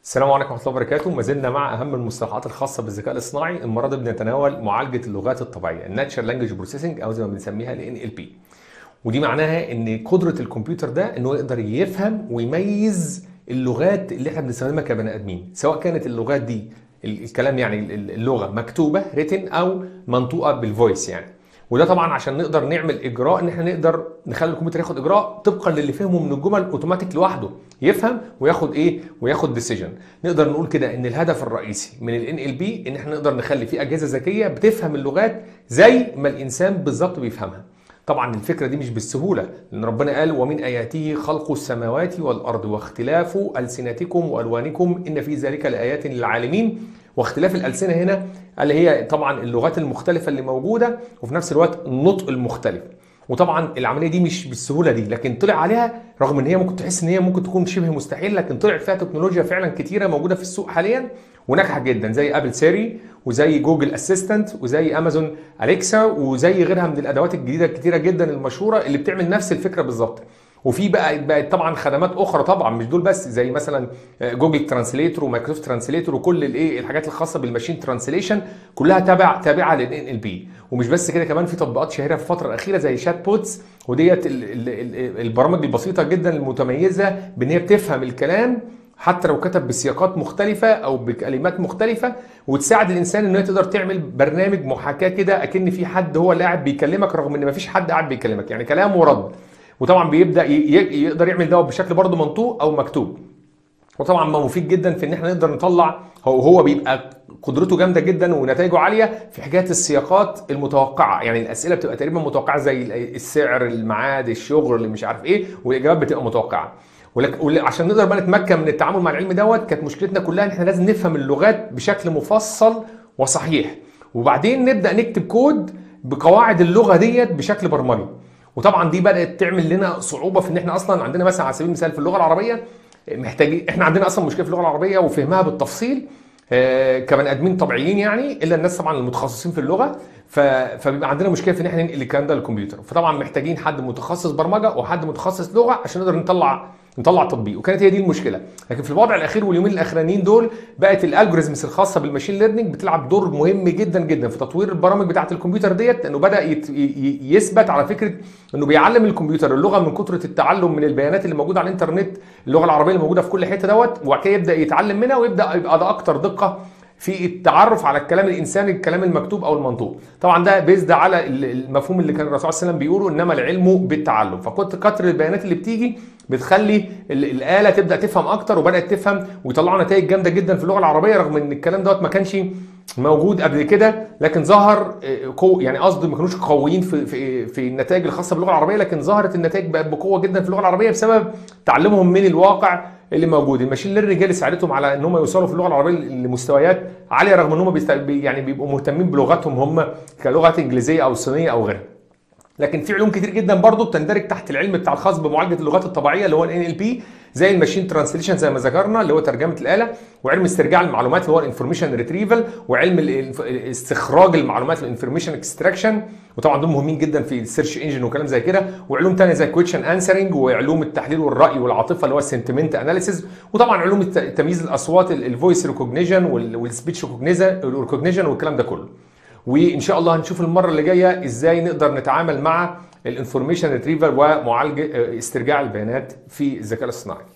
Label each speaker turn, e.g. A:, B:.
A: السلام عليكم ورحمه الله وبركاته ما زلنا مع اهم المصطلحات الخاصه بالذكاء الاصطناعي المره دي بنتناول معالجه اللغات الطبيعيه الناتشرال لانجوج بروسيسنج او زي ما بنسميها ال NLP ودي معناها ان قدره الكمبيوتر ده انه يقدر يفهم ويميز اللغات اللي احنا بنستخدمها كبني ادمين سواء كانت اللغات دي الكلام يعني اللغه مكتوبه ريتن او منطوقه بالفويس يعني وده طبعا عشان نقدر نعمل اجراء ان احنا نقدر نخلي الكمبيوتر ياخد اجراء طبقا للي فهمه من الجمل اوتوماتيك لوحده يفهم وياخد ايه وياخد ديسيجن نقدر نقول كده ان الهدف الرئيسي من ال NLP ان احنا نقدر نخلي في اجهزه ذكيه بتفهم اللغات زي ما الانسان بالظبط بيفهمها طبعا الفكره دي مش بالسهوله لان ربنا قال ومن اياته خلق السماوات والارض واختلاف السنتكم والوانكم ان في ذلك لايات للعالمين واختلاف الالسنه هنا اللي هي طبعا اللغات المختلفه اللي موجوده وفي نفس الوقت النطق المختلف وطبعا العمليه دي مش بالسهوله دي لكن طلع عليها رغم ان هي ممكن تحس ان هي ممكن تكون شبه مستحيل لكن طلع فيها تكنولوجيا فعلا كتيره موجوده في السوق حاليا وناجحه جدا زي ابل سيري وزي جوجل اسيستنت وزي امازون اليكسا وزي غيرها من الادوات الجديده الكتيره جدا المشهوره اللي بتعمل نفس الفكره بالظبط وفي بقى بقت طبعا خدمات اخرى طبعا مش دول بس زي مثلا جوجل ترانسليتور ومايكروسوفت ترانسليتور وكل الايه الحاجات الخاصه بالماشين ترانسليشن كلها تابع تابعه للان ال بي ومش بس كده كمان في تطبيقات شهيره في الفتره الاخيره زي شات بوتس وديت البرامج البسيطه جدا المتميزه بان هي بتفهم الكلام حتى لو كتب بسياقات مختلفة أو بكلمات مختلفة وتساعد الإنسان إنه تقدر تعمل برنامج محاكاة كده أكن في حد هو اللي قاعد بيكلمك رغم إن مفيش حد قاعد بيكلمك يعني كلام ورد وطبعا بيبدا يقدر يعمل ده بشكل برضه منطوق او مكتوب وطبعا ما مفيد جدا في ان احنا نقدر نطلع هو هو بيبقى قدرته جامده جدا ونتائجه عاليه في حكايه السياقات المتوقعه يعني الاسئله بتبقى تقريبا متوقعه زي السعر الميعاد الشغل اللي مش عارف ايه والاجابات بتبقى متوقعه وعشان نقدر بقى نتمكن من التعامل مع العلم دوت كانت مشكلتنا كلها ان احنا لازم نفهم اللغات بشكل مفصل وصحيح وبعدين نبدا نكتب كود بقواعد اللغه ديت بشكل برمجي وطبعا دي بدات تعمل لنا صعوبه في ان احنا اصلا عندنا مثلا على سبيل المثال في اللغه العربيه محتاجين احنا عندنا اصلا مشكله في اللغه العربيه وفهمها بالتفصيل آه كبني ادمين طبيعيين يعني الا الناس طبعا المتخصصين في اللغه ف... فبيبقى عندنا مشكله في ان احنا ننقل الكلام ده للكمبيوتر فطبعا محتاجين حد متخصص برمجه وحد متخصص لغه عشان نقدر نطلع نطلع تطبيق وكانت هي دي المشكله لكن في الوضع الاخير واليومين الاخرانيين دول بقت الالجوريزمز الخاصه بالماشين ليرنينج بتلعب دور مهم جدا جدا في تطوير البرامج بتاعه الكمبيوتر ديت لانه بدا يت... يثبت على فكره انه بيعلم الكمبيوتر اللغه من كثره التعلم من البيانات اللي موجوده على الانترنت اللغه العربيه اللي موجوده في كل حته دوت وبعد كده يبدا يتعلم منها ويبدا يبقى ده اكتر دقه في التعرف على الكلام الانساني الكلام المكتوب او المنطوق طبعا ده بيزد على المفهوم اللي كان الرسول صلى الله عليه وسلم بيقوله انما العلم بالتعلم فكنت كتر البيانات اللي بتيجي بتخلي الاله تبدا تفهم اكتر وبدات تفهم ويطلعوا نتائج جامده جدا في اللغه العربيه رغم ان الكلام دوت ما كانش موجود قبل كده لكن ظهر قو يعني قصدي ما كانوش قويين في في في النتائج الخاصه باللغه العربيه لكن ظهرت النتائج بقت بقوه جدا في اللغه العربيه بسبب تعلمهم من الواقع اللي موجود الماشين ليرنينج اللي ساعدتهم على ان هم يوصلوا في اللغه العربيه لمستويات عاليه رغم ان هم بيست... يعني بيبقوا مهتمين بلغتهم هم كلغه انجليزيه او صينيه او غيرها لكن في علوم كتير جدا برضه بتندرج تحت العلم بتاع الخاص بمعالجه اللغات الطبيعيه اللي هو ال NLP زي الماشين ترانسليشن زي ما ذكرنا اللي هو ترجمه الاله وعلم استرجاع المعلومات اللي هو الانفورميشن ريتريفل وعلم استخراج المعلومات الانفورميشن اكستراكشن وطبعا دول مهمين جدا في السيرش انجن وكلام زي كده وعلوم ثانيه زي كويشن انسرنج وعلوم التحليل والراي والعاطفه اللي هو السنتمنت اناليسيز وطبعا علوم تمييز الاصوات الفويس ريكوجنيشن والسبيتش ريكوجنيشن والكلام ده كله وان شاء الله هنشوف المره اللي جايه ازاي نقدر نتعامل مع الانفورميشن ريتريفل ومعالجه استرجاع البيانات في الذكاء الاصطناعي